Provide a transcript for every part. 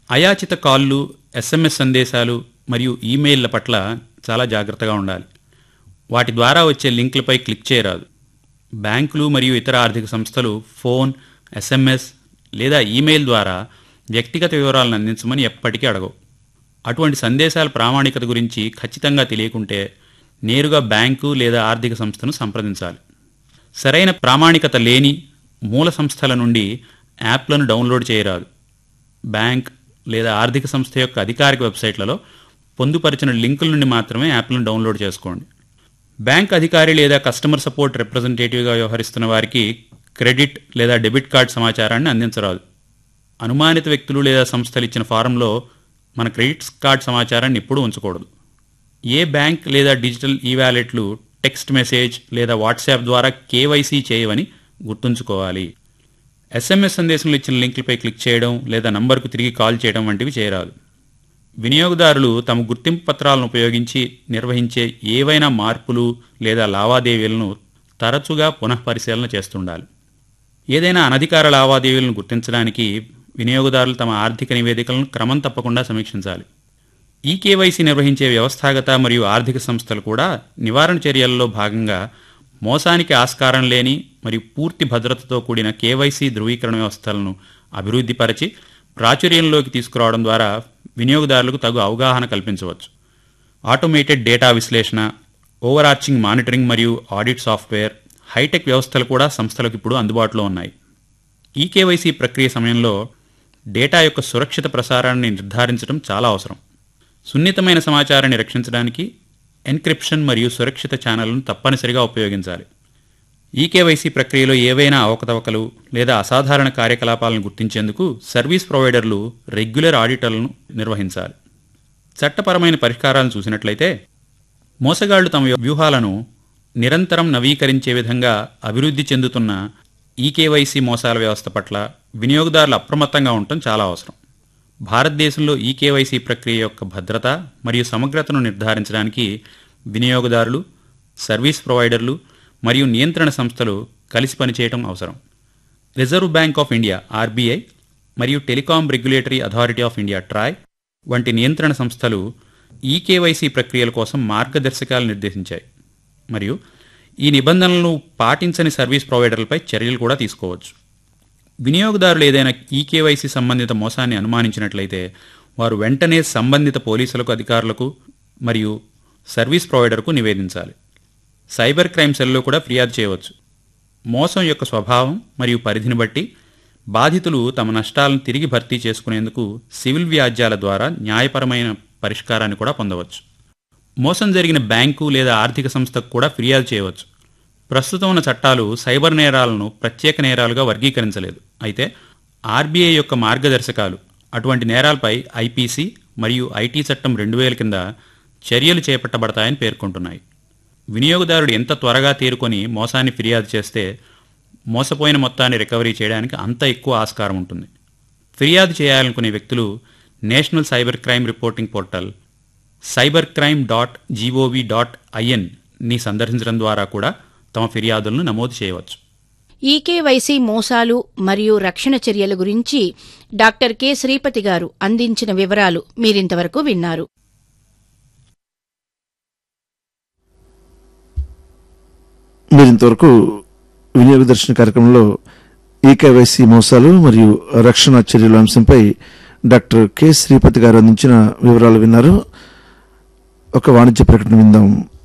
అయాచిత కాళ్ళు ఎస్ఎంఎస్ సందేశాలు మరియు ఈమెయిల్ల పట్ల చాలా జాగ్రత్తగా ఉండాలి వాటి ద్వారా వచ్చే లింక్లపై క్లిక్ చేయరాదు బ్యాంకులు మరియు ఇతర ఆర్థిక సంస్థలు ఫోన్ ఎస్ఎంఎస్ లేదా ఈమెయిల్ ద్వారా వ్యక్తిగత వివరాలను అందించమని ఎప్పటికీ అడగవు అటువంటి సందేశాల ప్రామాణికత గురించి ఖచ్చితంగా తెలియకుంటే నేరుగా బ్యాంకు లేదా ఆర్థిక సంస్థను సంప్రదించాలి సరైన ప్రామాణికత లేని మూల సంస్థల నుండి యాప్లను డౌన్లోడ్ చేయరాదు బ్యాంక్ లేదా ఆర్థిక సంస్థ యొక్క అధికారిక వెబ్సైట్లలో పొందుపరిచిన లింకుల నుండి మాత్రమే యాప్లను డౌన్లోడ్ చేసుకోండి బ్యాంక్ అధికారి లేదా కస్టమర్ సపోర్ట్ రిప్రజెంటేటివ్గా వ్యవహరిస్తున్న వారికి క్రెడిట్ లేదా డెబిట్ కార్డ్ సమాచారాన్ని అందించరాదు అనుమానిత వ్యక్తులు లేదా సంస్థలు ఇచ్చిన ఫారంలో మన క్రెడిట్ కార్డ్ సమాచారాన్ని ఎప్పుడూ ఉంచకూడదు ఏ బ్యాంక్ లేదా డిజిటల్ ఈ వ్యాలెట్లు టెక్స్ట్ మెసేజ్ లేదా వాట్సాప్ ద్వారా కేవైసీ చేయవని గుర్తుంచుకోవాలి ఎస్ఎంఎస్ సందేశంలో ఇచ్చిన లింకులపై క్లిక్ చేయడం లేదా నంబర్కు తిరిగి కాల్ చేయడం వంటివి చేయరాదు వినియోగదారులు తమ గుర్తింపు పత్రాలను ఉపయోగించి నిర్వహించే ఏవైనా మార్పులు లేదా లావాదేవీలను తరచుగా పునఃపరిశీలన చేస్తుండాలి ఏదైనా అనధికార లావాదేవీలను గుర్తించడానికి వినియోగదారులు తమ ఆర్థిక నివేదికలను క్రమం తప్పకుండా సమీక్షించాలి ఈ కేవైసీ నిర్వహించే వ్యవస్థాగత మరియు ఆర్థిక సంస్థలు కూడా నివారణ చర్యల్లో భాగంగా మోసానికి ఆస్కారం లేని మరియు పూర్తి భద్రతతో కూడిన కేవైసీ ధృవీకరణ వ్యవస్థలను అభివృద్ధిపరచి ప్రాచుర్యంలోకి తీసుకురావడం ద్వారా వినియోగదారులకు తగు అవగాహన కల్పించవచ్చు ఆటోమేటెడ్ డేటా విశ్లేషణ ఓవరార్చింగ్ మానిటరింగ్ మరియు ఆడిట్ సాఫ్ట్వేర్ హైటెక్ వ్యవస్థలు కూడా సంస్థలకు ఇప్పుడు అందుబాటులో ఉన్నాయి ఈ కేవైసీ ప్రక్రియ సమయంలో డేటా యొక్క సురక్షిత ప్రసారాన్ని నిర్ధారించడం చాలా అవసరం సున్నితమైన సమాచారాన్ని రక్షించడానికి ఎన్క్రిప్షన్ మరియు సురక్షిత ఛానళ్లను తప్పనిసరిగా ఉపయోగించాలి ఈ కేవైసీ ప్రక్రియలో ఏవైనా అవకతవకలు లేదా అసాధారణ కార్యకలాపాలను గుర్తించేందుకు సర్వీస్ ప్రొవైడర్లు రెగ్యులర్ ఆడిటర్లను నిర్వహించాలి చట్టపరమైన పరిష్కారాలను చూసినట్లయితే మోసగాళ్లు తమ వ్యూహాలను నిరంతరం నవీకరించే విధంగా అభివృద్ధి చెందుతున్న ఈ కేవైసీ మోసాల వ్యవస్థ పట్ల వినియోగదారులు అప్రమత్తంగా ఉండటం చాలా అవసరం భారతదేశంలో ఈ కేవైసీ ప్రక్రియ యొక్క భద్రత మరియు సమగ్రతను నిర్ధారించడానికి వినియోగదారులు సర్వీస్ ప్రొవైడర్లు మరియు నియంత్రణ సంస్థలు కలిసి పనిచేయడం అవసరం Reserve Bank of India RBI మరియు Telecom Regulatory Authority of India TRAI వంటి నియంత్రణ సంస్థలు ఈ కేవైసీ ప్రక్రియల కోసం మార్గదర్శకాలు నిర్దేశించాయి మరియు ఈ నిబంధనలను పాటించని సర్వీస్ ప్రొవైడర్లపై చర్యలు కూడా తీసుకోవచ్చు వినియోగదారులు ఏదైనా ఈ కేవైసీ సంబంధిత మోసాన్ని అనుమానించినట్లయితే వారు వెంటనే సంబంధిత పోలీసులకు అధికారులకు మరియు సర్వీస్ ప్రొవైడర్కు నివేదించాలి సైబర్ క్రైమ్ సెల్లో కూడా ఫిర్యాదు చేయవచ్చు మోసం యొక్క స్వభావం మరియు పరిధిని బట్టి బాధితులు తమ నష్టాలను తిరిగి భర్తీ చేసుకునేందుకు సివిల్ వ్యాజ్యాల ద్వారా న్యాయపరమైన పరిష్కారాన్ని కూడా పొందవచ్చు మోసం జరిగిన బ్యాంకు లేదా ఆర్థిక సంస్థకు కూడా ఫిర్యాదు చేయవచ్చు ప్రస్తుతం ఉన్న చట్టాలు సైబర్ నేరాలను ప్రత్యేక నేరాలుగా వర్గీకరించలేదు అయితే ఆర్బీఐ యొక్క మార్గదర్శకాలు అటువంటి నేరాలపై ఐపీసీ మరియు ఐటీ చట్టం రెండు వేల కింద చర్యలు చేపట్టబడతాయని పేర్కొంటున్నాయి వినియోగదారుడు ఎంత త్వరగా తేరుకొని మోసాన్ని ఫిర్యాదు చేస్తే మోసపోయిన మొత్తాన్ని రికవరీ చేయడానికి అంత ఎక్కువ ఆస్కారం ఉంటుంది ఫిర్యాదు చేయాలనుకునే వ్యక్తులు national cyber crime reporting portal cyber crime dot gov dot in ని సందర్శించడం ద్వారా కూడా తమ ఫిర్యాదులను నమోదు చేయవచ్చు ఈకేవైసీ మోసాలు మరియు రక్షణ చర్యల గురించి డాక్టర్ కె శ్రీపతి గారు అందించిన వివరాలు మీరింతవరకు విన్నారు మీరు ఇంతవరకు వినియోగ దర్శన కార్యక్రమంలో ఈకేవైసీ మోసాలు మరియు రక్షణ చర్యల అంశంపై డాక్టర్ కె శ్రీపతి గారు అందించిన వివరాలు విన్నారు ఒక వాణిజ్య ప్రకటన విందాం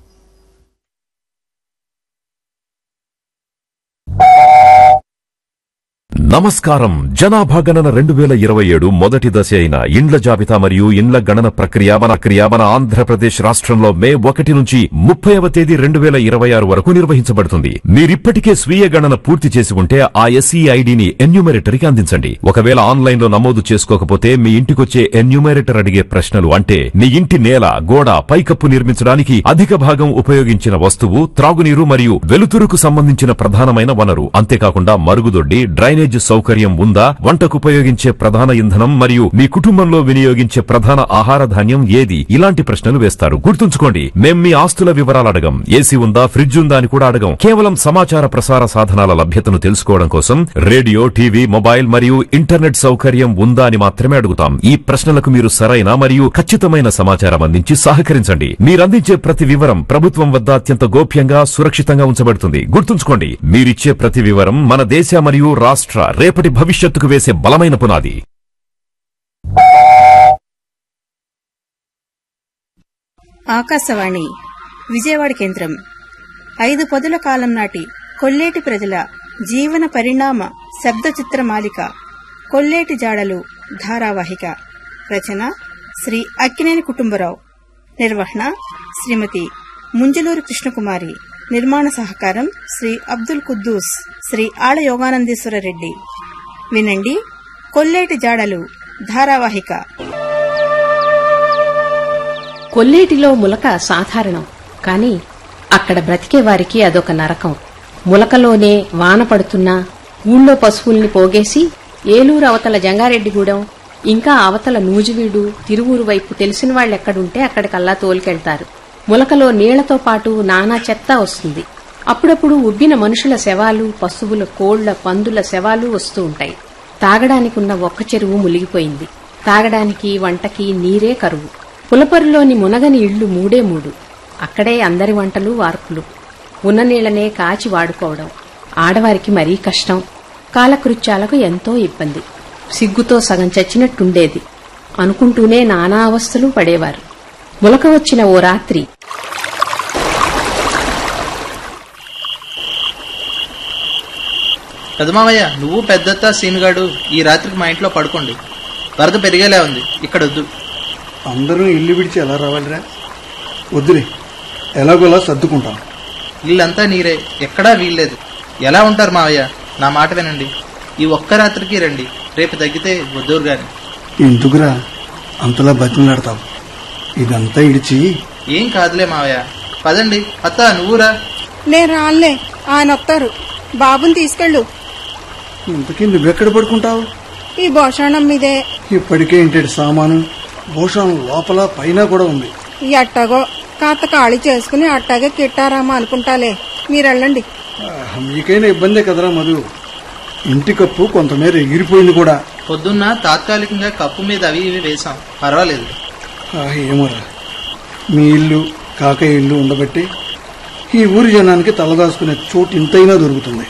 నమస్కారం జనాభా గణన రెండు వేల ఇరవై ఏడు మొదటి దశ అయిన ఇండ్ల జాబితా మరియు ఇండ్ల గణన ప్రక్రియ మన క్రియ మన ఆంధ్రప్రదేశ్ రాష్ట్రంలో మే ఒకటి నుంచి ముప్పైవ తేదీ రెండు వేల ఇరవై ఆరు వరకు నిర్వహించబడుతుంది మీరిప్పటికే స్వీయ గణన పూర్తి చేసి ఉంటే ఆ ఎస్ఈ ఐడిని ఎన్యూమరేటర్కి అందించండి ఒకవేళ ఆన్లైన్ లో నమోదు చేసుకోకపోతే మీ ఇంటికొచ్చే ఎన్యూమరేటర్ అడిగే ప్రశ్నలు అంటే మీ ఇంటి నేల గోడ పైకప్పు నిర్మించడానికి అధిక భాగం ఉపయోగించిన వస్తువు త్రాగునీరు మరియు వెలుతురుకు సంబంధించిన ప్రధానమైన వనరు అంతేకాకుండా మరుగుదొడ్డి డ్రైనేజ్ ఇంటర్నెట్ సౌకర్యం ఉందా వంటకు ఉపయోగించే ప్రధాన ఇంధనం మరియు మీ కుటుంబంలో వినియోగించే ప్రధాన ఆహార ధాన్యం ఏది ఇలాంటి ప్రశ్నలు వేస్తారు గుర్తుంచుకోండి మేం మీ ఆస్తుల వివరాలు అడగం ఏసీ ఉందా ఫ్రిడ్జ్ ఉందా అని కూడా అడగం కేవలం సమాచార ప్రసార సాధనాల లభ్యతను తెలుసుకోవడం కోసం రేడియో టీవీ మొబైల్ మరియు ఇంటర్నెట్ సౌకర్యం ఉందా అని మాత్రమే అడుగుతాం ఈ ప్రశ్నలకు మీరు సరైన మరియు ఖచ్చితమైన సమాచారం అందించి సహకరించండి మీరందించే ప్రతి వివరం ప్రభుత్వం వద్ద అత్యంత గోప్యంగా సురక్షితంగా ఉంచబడుతుంది గుర్తుంచుకోండి మీరిచ్చే ప్రతి వివరం మన దేశ మరియు రాష్ట్ర రేపటి భవిష్యత్తుకు వేసే బలమైన పునాది ఆకాశవాణి విజయవాడ కేంద్రం ఐదు పదుల కాలం నాటి కొల్లేటి ప్రజల జీవన పరిణామ శబ్ద చిత్రమాలిక కొల్లేటి జాడలు ధారావాహిక రచన శ్రీ అక్కినేని కుటుంబరావు నిర్వహణ శ్రీమతి ముంజలూరు కృష్ణకుమారి నిర్మాణ సహకారం శ్రీ అబ్దుల్ కుద్దూస్ శ్రీ ఆళ యోగానందీశ్వర రెడ్డి వినండి కొల్లేటి జాడలు ధారావాహిక కొల్లేటిలో ములక సాధారణం కాని అక్కడ బ్రతికే వారికి అదొక నరకం ములకలోనే వాన పడుతున్నా ఊళ్ళో పశువుల్ని పోగేసి ఏలూరు అవతల జంగారెడ్డిగూడెం ఇంకా అవతల నూజివీడు తిరువూరు వైపు తెలిసిన వాళ్ళెక్కడుంటే అక్కడికల్లా తోలుకెళ్తారు ములకలో నీళ్లతో పాటు నానా చెత్త వస్తుంది అప్పుడప్పుడు ఉబ్బిన మనుషుల శవాలు పశువుల కోళ్ల పందుల శవాలు వస్తూ ఉంటాయి తాగడానికున్న ఒక్క చెరువు మునిగిపోయింది తాగడానికి వంటకి నీరే కరువు పులపరులోని మునగని ఇళ్లు మూడే మూడు అక్కడే అందరి వంటలు వార్పులు ఉన్న నీళ్లనే కాచి వాడుకోవడం ఆడవారికి మరీ కష్టం కాలకృత్యాలకు ఎంతో ఇబ్బంది సిగ్గుతో సగం చచ్చినట్టుండేది అనుకుంటూనే నానా అవస్థలు పడేవారు ములక వచ్చిన ఓ రాత్రి పెదమావయ్య నువ్వు పెద్దత్త సీనుగాడు ఈ రాత్రికి మా ఇంట్లో పడుకోండి వరద పెరిగేలా ఉంది ఇక్కడ వద్దు అందరూ ఇల్లు విడిచి ఎలా రావాలిరా వద్దులే ఎలాగోలా సర్దుకుంటాం ఇల్లంతా నీరే ఎక్కడా వీల్లేదు ఎలా ఉంటారు మావయ్య నా మాట వినండి ఈ ఒక్క రాత్రికి రండి రేపు తగ్గితే వద్దూరు గాని ఎందుకురా అంతలా బతిమలాడతావు ఇదంతా ఇడిచి ఏం కాదులే మావయ్య పదండి అత్త నువ్వురా నేను రానులే ఆయన వస్తారు బాబుని తీసుకెళ్ళు ఇంతకీ నువ్వెక్కడ పడుకుంటావు ఈ భోషాణం మీదే ఇప్పటికే ఇంటి సామాను భూషణం లోపల పైన కూడా ఉంది ఎట్టాగో కాత ఖాళీ చేసుకుని అట్టాగే కిట్టారామా అనుకుంటాలే మీరు వెళ్ళండి ఆ, మీకైనా ఇబ్బందే కదరా మధు ఇంటి కప్పు కొంతమేర ఎగిరిపోయింది కూడా పొద్దున్న తాత్కాలికంగా కప్పు మీద అవి ఇవి వేశాం పర్వాలేదు ఆ, ఏమోరా మీ ఇల్లు కాకయ్య ఇల్లు ఉండబట్టి ఈ ఊరి జనానికి తలదాచుకునే చోటు ఇంతైనా దొరుకుతుంది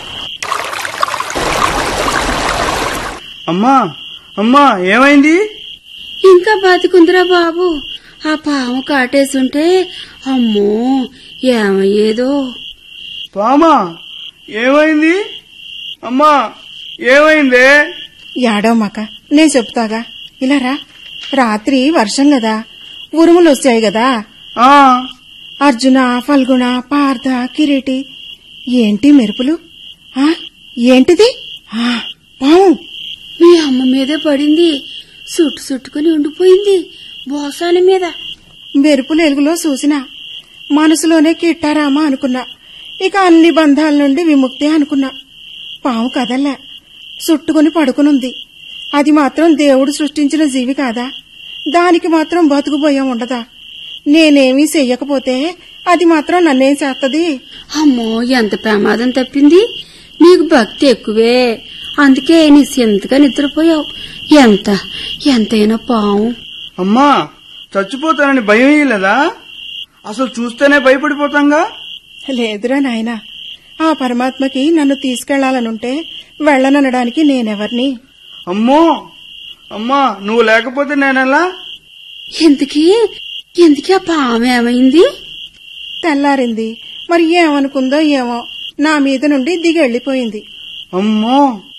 అమ్మా అమ్మా ఏమైంది ఇంకా బతికుందిరా బాబు ఆ పాము కాటేసుంటే అమ్మో ఏమయ్యేదో పామా ఏమైంది అమ్మా ఏమైందే యాడో మాక నేను చెప్తాగా ఇలా రా రాత్రి వర్షం కదా ఉరుములు వచ్చాయి కదా ఆ అర్జున ఫల్గుణ పార్థ కిరీటి ఏంటి మెరుపులు ఆ ఏంటిది ఆ పాము మీ అమ్మ మీదే పడింది చుట్టు చుట్టుకుని ఉండిపోయింది బోసాల మీద మెరుపులు ఎలుగులో చూసిన మనసులోనే కిట్టారామా అనుకున్నా ఇక అన్ని బంధాల నుండి విముక్తి అనుకున్నా పాము కదల్లా చుట్టుకుని పడుకునుంది అది మాత్రం దేవుడు సృష్టించిన జీవి కాదా దానికి మాత్రం బతుకుపోయాం ఉండదా నేనేమీ చెయ్యకపోతే అది మాత్రం నన్నేం చేస్తది అమ్మో ఎంత ప్రమాదం తప్పింది నీకు భక్తి ఎక్కువే అందుకే నీ సింతగా నిద్రపోయావు ఎంత ఎంతైనా పాము అమ్మా చచ్చిపోతానని భయం వేయలేదా అసలు చూస్తేనే భయపడిపోతాంగా లేదురా నాయనా ఆ పరమాత్మకి నన్ను తీసుకెళ్లాలనుంటే వెళ్ళననడానికి నేనెవర్ని అమ్మో అమ్మా నువ్వు లేకపోతే నేనెలా ఎందుకీ ఎందుకీ ఆ పాము ఏమైంది తెల్లారింది మరి ఏమనుకుందో ఏమో నా మీద నుండి దిగి వెళ్ళిపోయింది అమ్మో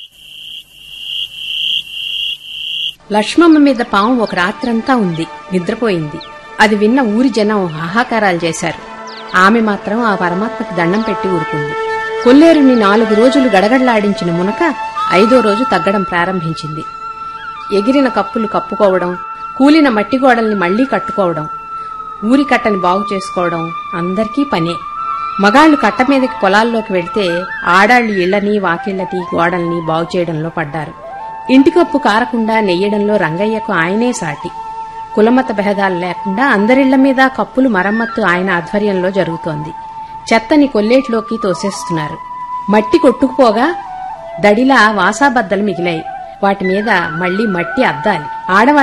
లక్ష్మమ్మ మీద పాము ఒక రాత్రంతా ఉంది నిద్రపోయింది అది విన్న ఊరి జనం హాహాకారాలు చేశారు ఆమె మాత్రం ఆ పరమాత్మకి దండం పెట్టి ఊరుకుంది కొల్లేరుని నాలుగు రోజులు గడగడలాడించిన మునక ఐదో రోజు తగ్గడం ప్రారంభించింది ఎగిరిన కప్పులు కప్పుకోవడం కూలిన మట్టి గోడల్ని మళ్లీ కట్టుకోవడం ఊరి కట్టని బాగు చేసుకోవడం అందరికీ పనే మగాళ్లు కట్ట మీదకి పొలాల్లోకి వెళ్తే ఆడాళ్లు ఇళ్లని వాకిళ్లని గోడల్ని బాగు చేయడంలో పడ్డారు ఇంటికప్పు కారకుండా నెయ్యడంలో రంగయ్యకు ఆయనే సాటి కులమత భేదాలు లేకుండా అందరిళ్ల మీద కప్పులు మరమ్మత్తు ఆయన ఆధ్వర్యంలో జరుగుతోంది చెత్తని కొల్లేట్లోకి తోసేస్తున్నారు మట్టి కొట్టుకుపోగా దడిలా వాసాబద్దలు మిగిలాయి వాటి మీద మళ్లీ మట్టి అద్దాలి ఆడవారి